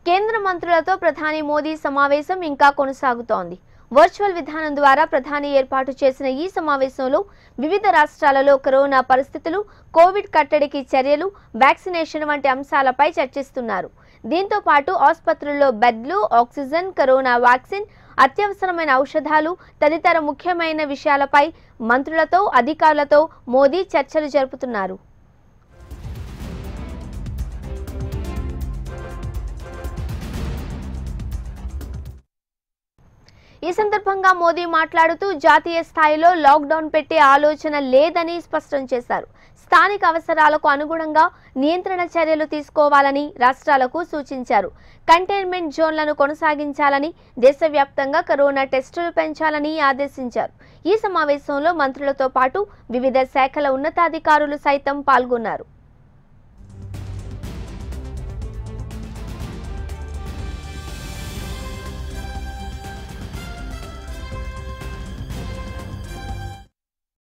కేంద్ర మంత్రులతో ప్రధాని మోదీ సమావేశం ఇంకా కొనసాగుతోంది వర్చువల్ విధానం ద్వారా ప్రధాని ఏర్పాటు చేసిన ఈ సమావేశంలో వివిధ రాష్ట్రాలలో కరోనా పరిస్థితులు కోవిడ్ కట్టడికి చర్యలు వ్యాక్సినేషన్ వంటి అంశాలపై చర్చిస్తున్నారు దీంతో పాటు ఆసుపత్రుల్లో బెడ్లు ఆక్సిజన్ కరోనా వ్యాక్సిన్ అత్యవసరమైన ఔషధాలు తదితర ముఖ్యమైన విషయాలపై మంత్రులతో అధికారులతో మోదీ చర్చలు జరుపుతున్నారు ఈ సందర్భంగా మోదీ మాట్లాడుతూ జాతీయ స్థాయిలో లాక్డౌన్ పెట్టే ఆలోచన లేదని స్పష్టం చేశారు స్థానిక అవసరాలకు అనుగుణంగా నియంత్రణ చర్యలు తీసుకోవాలని రాష్ట్రాలకు సూచించారు కంటైన్మెంట్ జోన్లను కొనసాగించాలని దేశవ్యాప్తంగా కరోనా టెస్టులు పెంచాలని ఆదేశించారు ఈ సమావేశంలో మంత్రులతో పాటు వివిధ శాఖల ఉన్నతాధికారులు సైతం పాల్గొన్నారు